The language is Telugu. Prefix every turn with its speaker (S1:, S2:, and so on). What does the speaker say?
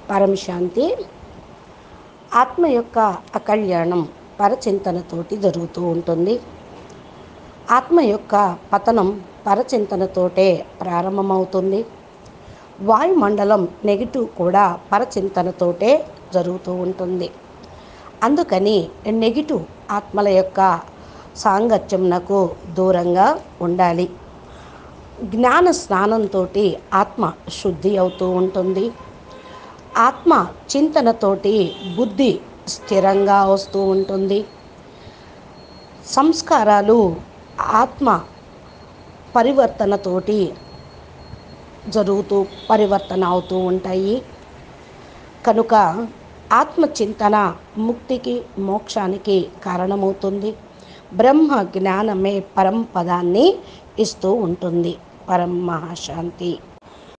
S1: పరమశాంతి ఆత్మ యొక్క అకళ్యాణం పరచింతనతోటి జరుగుతూ ఉంటుంది ఆత్మ యొక్క పతనం పరచింతనతోటే ప్రారంభమవుతుంది వాయుమండలం నెగిటివ్ కూడా పరచింతనతోటే జరుగుతూ ఉంటుంది అందుకని నెగిటివ్ ఆత్మల యొక్క సాంగత్యంనకు దూరంగా ఉండాలి జ్ఞాన స్నానంతో ఆత్మ శుద్ధి అవుతూ ఉంటుంది ఆత్మ చింతనతోటి బుద్ధి స్థిరంగా వస్తూ ఉంటుంది సంస్కారాలు ఆత్మ పరివర్తనతోటి జరుగుతూ పరివర్తన అవుతూ ఉంటాయి కనుక ఆత్మచింతన ముక్తికి మోక్షానికి కారణమవుతుంది బ్రహ్మ జ్ఞానమే పరం పదాన్ని ఇస్తూ ఉంటుంది పరం మహాశాంతి